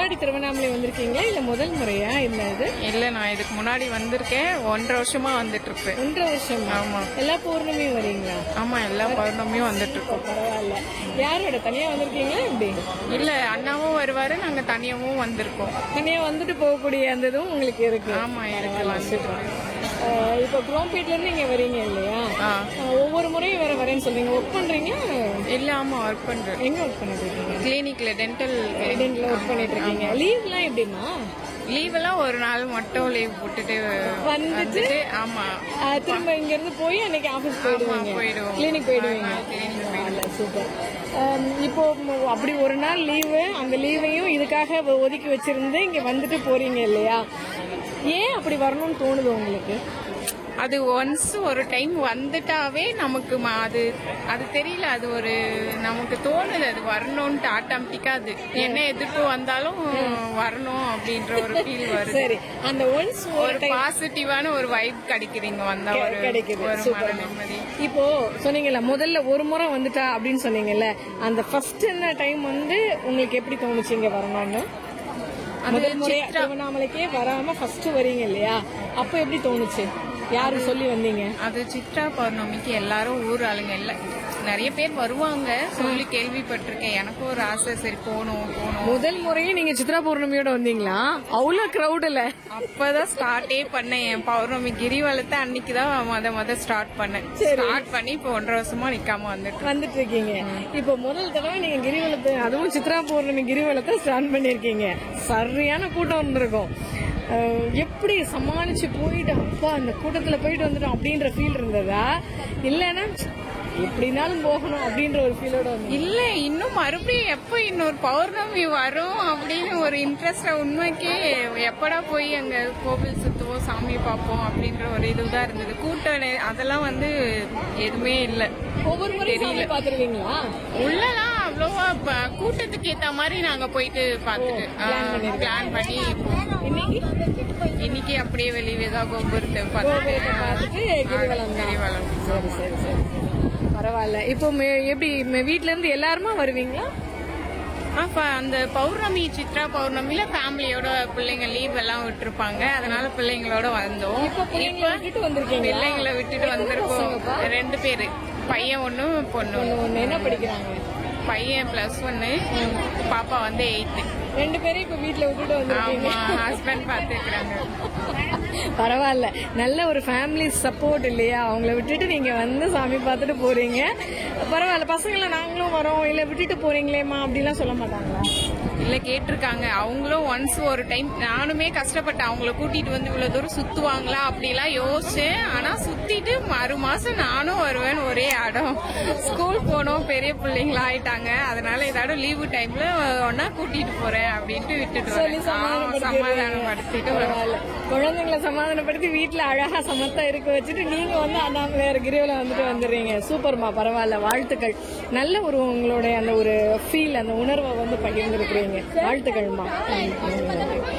முன்னாடி திருவண்ணாமலை வந்திருக்கீங்களா இல்ல முதல் முறையா இந்த இது இல்ல நான் இதுக்கு முன்னாடி வந்திருக்கேன் ஒன்றரை வருஷமா வந்துட்டு இருப்பேன் ஒன்றரை வருஷம் ஆமா எல்லா பௌர்ணமியும் வரீங்களா ஆமா எல்லா பௌர்ணமியும் வந்துட்டு இருக்கோம் பரவாயில்ல யாரோட தனியா வந்திருக்கீங்களா எப்படி இல்ல அண்ணாவும் வருவாரு நாங்க தனியாவும் வந்திருக்கோம் தனியா வந்துட்டு போகக்கூடிய அந்த இதுவும் உங்களுக்கு இருக்கு ஆமா இருக்கு வந்துட்டு அஹ் இப்போ குரோம்பேட்ல இருந்து இங்க வரீங்க இல்லையா ஆ. அஹ் ஒவ்வொரு முறையும் வேற வரேன்னு சொல்றீங்க ஒர்க் பண்றீங்களா இல்ல ஆமா ஒர்க் பண்றேன் எங்க ஒர்க் பண்ணிட்டு இருக்கீங்க கிளினிக்ல டென்டல் ரெசிடென்ட்ல ஒர்க் பண்ணிட்டு இருக்கீங்க லீவ்லாம் எப்படிமா லீவ் எல்லாம் ஒரு நாள் மட்டும் லீவ் போட்டுட்டு வந்துட்டு வந்துட்டு ஆமா அஹ் திரும்ப இங்க இருந்து போய் அன்னைக்கு ஆபீஸ் போயிடுவீங்க போயிடுவோம். கிளினிக் போயிடுவீங்க clinic சூப்பர் இப்போ ம- அப்படி ஒரு நாள் லீவு அந்த லீவையும் இதுக்காக ஒ- ஒதுக்கி வச்சிருந்து இங்க வந்துட்டு போறீங்க இல்லையா ஏன் அப்படி வரணும்னு தோணுது உங்களுக்கு அது ஒன்ஸ் ஒரு டைம் வந்துட்டாவே நமக்கு ம- அது அது தெரியல அது ஒரு நமக்கு தோணுது அது வரணும்ட்டு ஆட்டோமேட்டிக்கா அது என்ன எதிர்ப்பு வந்தாலும் வரணும் அப்படின்ற ஒரு ஃபீல் வருது சரி அந்த ஒன்ஸ் ஒரு ஒரு பாசிட்டிவான ஒரு வைப் கிடைக்குதுங்க வந்தா ஒரு கிடைக்குது. ஒரு Super. மன நிம்மதி இப்போ சொன்னீங்கல்ல முதல்ல ஒரு முறை வந்துட்டா அப்படின்னு சொன்னீங்கல்ல அந்த ஃபர்ஸ்ட் என்ன டைம் வந்து உங்களுக்கு எப்படி தோணுச்சு இங்க வரணும்னு முதல் முறையா திருவண்ணாமலைக்கே வராம ஃபர்ஸ்ட் வரீங்க இல்லையா அப்ப எப்படி தோணுச்சு யாரு சொல்லி வந்தீங்க அது சித்ரா பௌர்ணமிக்கு எல்லாரும் ஊர் ஆளுங்க இல்ல நிறைய பேர் வருவாங்க சொல்லி கேள்விப்பட்டிருக்கேன் எனக்கும் ஒரு ஆசை சரி போகணும் போகணும் முதல் முறையே நீங்க சித்ரா பௌர்ணமியோட வந்தீங்களா அவ்வளவு கிரௌட்ல அப்பதான் ஸ்டார்டே பண்ணேன் என் பௌர்ணமி கிரிவலத்தை அன்னைக்குதான் மொத மொத ஸ்டார்ட் பண்ணேன் ஸ்டார்ட் பண்ணி இப்போ ஒன்றரை வருஷமா நிக்காம வந்துட்டு வந்துட்டு இருக்கீங்க இப்போ முதல் தடவை நீங்க கிரிவலத்தை அதுவும் சித்ரா பௌர்ணமி கிரிவலத்தை ஸ்டார்ட் பண்ணிருக்கீங்க சரியான கூட்டம் வந்திருக்கும் அஹ், எப்படி சமாளிச்சு போயிட்டு அப்பா அந்த கூட்டத்துல போயிட்டு வந்துட்டோம் அப்படின்ற ஃபீல் இருந்ததா இல்லைன்னா எப்படினாலும் போகணும் அப்படின்ற ஒரு ஃபீலோட வந்து இல்ல இன்னும் மறுபடியும் எப்ப இன்னொரு பௌர்ணமி வரும் அப்படின்னு ஒரு இன்ட்ரெஸ்டா உண்மைக்கே எப்படா போய் அங்க கோவில் சுத்துவோம் சாமி பார்ப்போம் அப்படின்ற ஒரு இதுதான் இருந்தது கூட்டம் நெ- அதெல்லாம் வந்து எதுவுமே இல்ல ஒவ்வொரு முறையும் சாமி பாத்துருவீங்களா உள்ளலாம் அவ்வளவா ப- கூட்டத்துக்கு ஏத்த மாதிரி நாங்க போயிட்டு பார்த்துட்டு பிளான் பண்ணி இன்னைக்கு இன்னைக்கு அப்படியே வெளியே தான் கோபுரத்தை கோபுரத்தை பார்த்துட்டு பார்த்துட்டு கிரிவலம் தான் கிரிவலம். சரி சரி சரி பரவாயில்ல இப்போ மே- எப்படி மே- வீட்ல இருந்து எல்லாருமா வருவீங்களா அப்ப அந்த பௌர்ணமி சித்ரா பௌர்ணமில ஃபேமிலியோட பிள்ளைங்க லீவ் எல்லாம் விட்டுருப்பாங்க அதனால பிள்ளைங்களோட வந்தோம் இப்ப பிள்ளைங்களை விட்டுட்டு வந்திருக்கீங்களா? பிள்ளைங்களை விட்டுட்டு எத்தனை வந்திருக்கோம் பசங்கப்பா? ரெண்டு பேரு பையன் ஒண்ணு பொண்ணு ஒண்ணு. ஒண்ணு என்ன படிக்கிறாங்க பையன் பிளஸ் ஒன்னு பாப்பா வந்து எயித்து ரெண்டு பேரும் இப்ப வீட்ல விட்டுட்டு வந்திருக்கீங்க ஆமா ஹஸ்பண்ட் பாத்துக்கிறாங்க பரவாயில்ல நல்ல ஒரு ஃபேமிலி சப்போர்ட் இல்லையா அவங்கள விட்டுட்டு நீங்க வந்து சாமி பார்த்துட்டு போறீங்க பரவாயில்ல பசங்களை நாங்களும் வரோம் இல்ல விட்டுட்டு போறீங்களேம்மா அப்படிலாம் சொல்ல மாட்டாங்களா இல்ல கேட்டிருக்காங்க அவங்களும் ஒன்ஸ் ஒரு டைம் நானுமே கஷ்டப்பட்டேன் அவங்கள கூட்டிட்டு வந்து இவ்வளவு தூரம் சுத்துவாங்களா அப்படிலாம் யோசிச்சேன் ஆனா சுத்திட்டு மறு மாசம் நானும் வருவேன் ஒரே அடம் ஸ்கூல் போனோம் பெரிய பிள்ளைங்களா ஆயிட்டாங்க அதனால ஏதாவது லீவு டைம்ல ஒன்னா கூட்டிட்டு போறேன் அப்படின்ட்டு விட்டுட்டு சொல்லி வரேன் ஆமா, சமாதானப்படுத்திட்டு வரேன் பரவாயில்ல குழந்தைங்களை சமாதானப்படுத்தி வீட்ல அழகா சமத்தா இருக்க வச்சுட்டு நீங்க வந்து அண்ணாமலை வேற கிரிவலம் வந்துட்டு வந்துடுறீங்க சூப்பர்மா பரவாயில்ல வாழ்த்துக்கள் நல்ல ஒரு உங்களுடைய அந்த ஒரு ஃபீல் அந்த உணர்வை வந்து பகிர்ந்துருக்கிறீங்க வாழ்த்துக்கள்மா